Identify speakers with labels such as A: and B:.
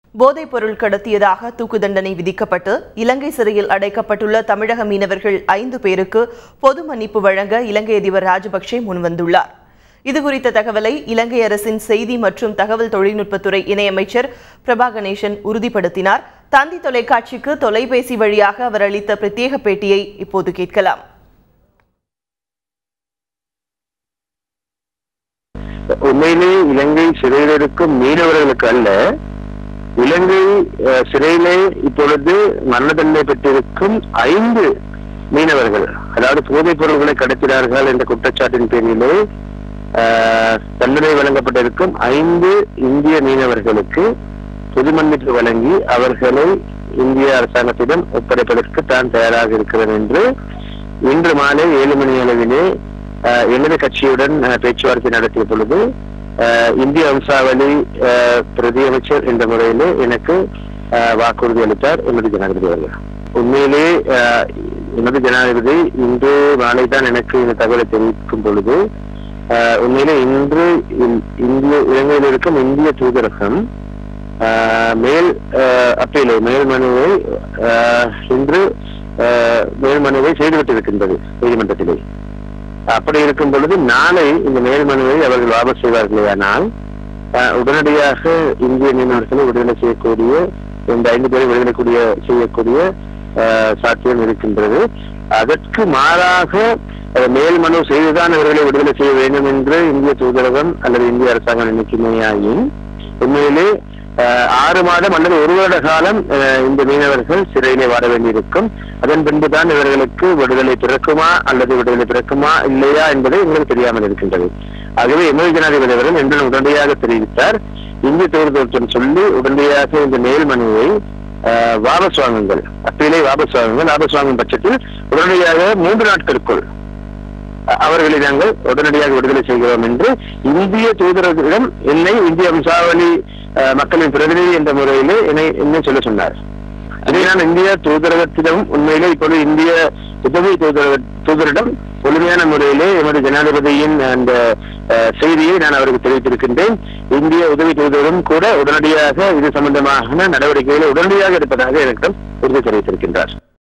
A: போதைப் பொருள் கடத்தியதாக தூக்கு தண்டனை விதிக்கப்பட்டு இலங்கை சிறையில் அடைக்கப்பட்டுள்ள தமிழக மீனவர்கள் ஐந்து பேருக்கு பொது மன்னிப்பு வழங்க இலங்கை அதிபர் ராஜபக்சே முன்வந்துள்ளார் இதுகுறித்த தகவலை இலங்கை அரசின் செய்தி மற்றும் தகவல் தொழில்நுட்பத்துறை இணையமைச்சர் பிரபா கணேசன் உறுதிப்படுத்தினார் தந்தி தொலைக்காட்சிக்கு தொலைபேசி வழியாக அவர் அளித்த பிரத்யேக பேட்டியை இப்போது கேட்கலாம்
B: உண்மையிலே இலங்கை சிறையில் இருக்கும் மீனவர்களுக்கு அல்ல இலங்கை அஹ், சிறையிலே இப்பொழுது மரண தண்டனை பெற்றிருக்கும் ஐந்து மீனவர்கள் அதாவது போதைப் பொருள்களை கடத்தினார்கள் என்ற குற்றச்சாட்டின் பேரிலே அஹ், தண்டனை வழங்கப்பட்டிருக்கும் ஐந்து இந்திய மீனவர்களுக்கு பொது மன்னிப்பு வழங்கி அவர்களை இந்திய அரசாங்கத்திடம் ஒப்படைப்பதற்கு தான் தயாராக இருக்கிறேன் என்று இன்று மாலை ஏழு மணி அளவிலே அஹ், எனது கட்சியுடன் அஹ், பேச்சுவார்த்தை நடத்திய பொழுது அஹ், இந்திய வம்சாவளி அஹ், பிரதி அமைச்சர் என்ற முறையிலே எனக்கு அஹ், வாக்குறுதி அளித்தார் எனது ஜனாதிபதி அவர்கள் உண்மையிலே அஹ், எனது ஜனாதிபதி இன்று மாலை தான் எனக்கு இந்த தகவலை தெரிவிக்கும் பொழுது அஹ், உண்மையிலே இன்று இந்- இந்திய இலங்கையில் இருக்கும் இந்திய தூதரகம் அஹ், மேல் அஹ், அப்பீலை மேல் மனுவை அஹ், இன்று அஹ், மேல் மனுவை செய்துவிட்டிருக்கின்றது நீதிமன்றத்திலே அப்படி இருக்கும் பொழுது நாளை இந்த மேல் மனுவை அவர்கள் வாபஸ் செய்வார்களேயானால் அஹ், உடனடியாக இந்திய மீனவர்களை விடுதலை செய்யக்கூடிய இந்த ஐந்து பேரை விடுதலை கூடிய செய்யக்கூடிய அஹ், சாத்தியம் இருக்கின்றது அதற்கு மாறாக அஹ், மேல் மனு செய்துதான் அவர்களை விடுதலை செய்ய வேண்டும் என்று இந்திய தூதரகம் அல்லது இந்திய அரசாங்கம் நினைக்குமேயாயின் உண்மையிலே அஹ், ஆறு மாதம் அல்லது ஒரு வருட காலம் அஹ், இந்த மீனவர்கள் சிறையிலே வர வேண்டியிருக்கும் அதன் பின்புதான் இவர்களுக்கு விடுதலை பிறக்குமா அல்லது விடுதலை பிறக்குமா இல்லையா என்பது எங்களுக்கு தெரியாமல் இருக்கின்றது ஆகவே எம்எல் ஜனாதிபதி அவர்கள் என்று உடனடியாக தெரிவித்தார் இந்திய தூதரகம் சொல்லி உடனடியாக இந்த மேல் மனுவை அஹ், வாபஸ் வாங்குங்கள் அப்பீலை வாபஸ் வாங்குங்கள் வாபஸ் வாங்கும் பட்சத்தில் உடனடியாக மூன்று நாட்களுக்குள் அ- அவர்களை நாங்கள் உடனடியாக விடுதலை செய்கிறோம் என்று இந்திய தூதரகம் என்னை இந்திய வம்சாவளி அஹ், மக்களின் பிரதிநிதி என்ற முறையிலே என்னை என்னை சொல்ல சொன்னார் அதை நான் இந்திய தூதரகத்திடம் உண்மையிலே இப்பொழுது இந்திய உதவி தூதரக தூதரிடம் முழுமையான முறையிலே எமது ஜனாதிபதியின் அந்த அஹ், செய்தியை நான் அவருக்கு தெரிவித்திருக்கின்றேன் இந்திய உதவி தூதரும் கூட உடனடியாக இது சம்பந்தமான நடவடிக்கைகளை உடனடியாக எடுப்பதாக எனக்கு உறுதி தெரிவித்திருக்கின்றார்